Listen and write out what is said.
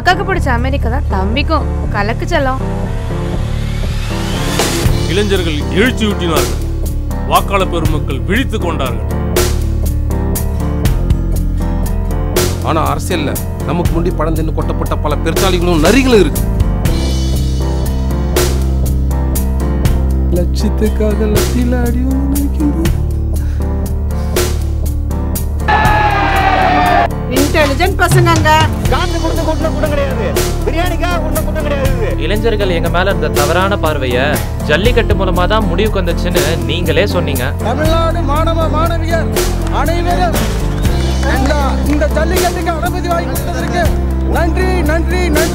அக்காக்கு பிடிச்ச அமெரிக்கா தான் தம்பிக்கும் கலக்கு செல்லம் இளைஞர்கள் எழுச்சியூட்டினார்கள் வாக்காளர் பெருமக்கள் விழித்துக் கொண்டார்கள் ஆனா அரசியல்ல நமக்கு முன்னாடி படம் தின்னு கொட்டப்பட்ட பல பெருச்சாளிகளும் நரிகளும் இருக்கு லட்சியத்துக்காக லத்தியில அடி நினைக்கின்றோம் இன்டெலிஜென்ட் பசங்கங்க காசு கொடுத்து கூட்டின கூட்டம் கிடையாது பிரியாணிக்காக கூட்டின கூட்டம் கிடையாது இது. இளைஞர்கள் எங்க மேல இருந்த தவறான பார்வைய ஜல்லிக்கட்டு மூலமா தான் முடிவுக்கு வந்துச்சுன்னு நீங்களே சொன்னீங்க தமிழ்நாடு மாணவ மாணவியர் அனைவரும் இந்த இந்த ஜல்லிக்கட்டுக்கு அனுமதி வாங்கி கொடுத்ததற்கு நன்றி நன்றி நன்றி